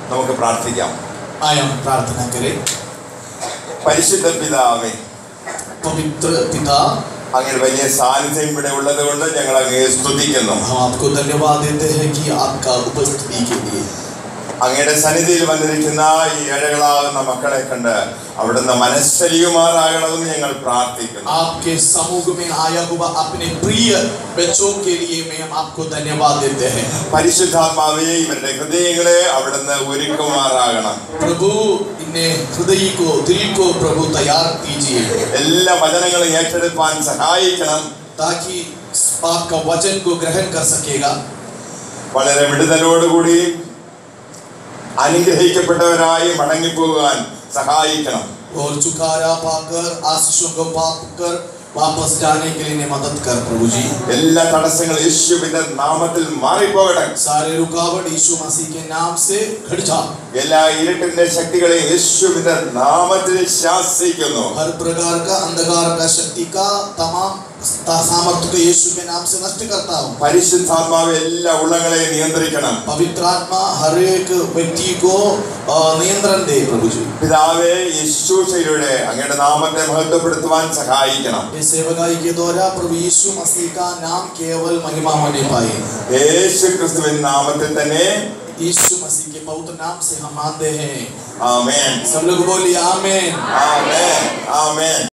നമുക്ക് പ്രാർത്ഥിക്കാം आए हम प्रार्थना करें പരിശുദ്ധ പിതാവേ पवित्र पिता അങ്ങനെ വലിയ സാന്നിധ്യം ഇവിടെ ഉള്ളത് കൊണ്ട് ഞങ്ങൾ അങ്ങയെ സ്തുതിക്കുന്നു हम आपको धन्यवाद देते हैं कि आपका उपस्थिति के लिए അങ്ങയുടെ സന്നിധിയിൽ വന്നിരിക്കുന്ന ഈ ഏഴകളാകുന്ന മക്കളെ കണ്ട് അവിടുന്ന് മനസ്സലിയുമാറാകണമെന്ന് ഞങ്ങൾ പ്രാർത്ഥിക്കുന്നു आपके समूह में आया हुआ अपने प्रिय बच्चों के लिए मैं हम आपको धन्यवाद देते हैं പരിശുദ്ധാത്മാവേ ഇവരുടെ ഹൃദയങ്ങളെ അവിടുന്ന് ഒരുക്കുമാറാകണം प्रभु इन्हें हृदय को दिल को प्रभु तैयार कीजिए എല്ലാ വചനങ്ങളും ഏറ്റെടുപ്പാൻ സഹായിക്കണം ताकि इस पाप का वचन को ग्रहण कर सकेगा വളരെ വിടുതലോടുകൂടി അനുഗ്രഹിക്കപ്പെട്ടവരായി മടങ്ങിപ്പോകാൻ സഹായിക്കണം और छुटकारा पाकर आशीषों को पाकर वापस जाने के लिए इन्हें मदद कर प्रभु जी എല്ലാ തടസ്സങ്ങളും യേശുവിന്റെ നാമത്തിൽ മാറിപ്പോകട്ടെ सारे रुकावट यीशु मसीह के नाम से घट जा എല്ലാ ഇരുട്ടിന്റെ ശക്തികളെയും യേശുവിന്റെ നാമത്തിൽ ശാസിക്കുന്നു हर प्रकार का अंधकार का शक्ति का तमाम सामर्थ्य को यीशु के नाम से नष्ट करता हूँ പരിശുദ്ധാത്മാവ് എല്ലാ ഉള്ളങ്ങളെയും നിയന്ത്രിക്കണം पवित्र आत्मा हर एक व्यक्ति को अ, नियंत्रण दे प्रभु जी പിതാവേ യേശുശയിലൂടെ അങ്ങയുടെ നാമത്തെ മഹത്വപ്പെടുത്തുവാൻ സഹായിക്കണം ये सेवकाई के द्वारा प्रभु यीशु मसीह का नाम केवल महिमा होने पाए യേശു ക്രിസ്തുവിൻ നാമത്തിൽ തന്നെ यीशु मसीह के पवित्र नाम से हम मानते हैं ആമേൻ सब लोग बोलिए आमेन ആമേൻ ആമേൻ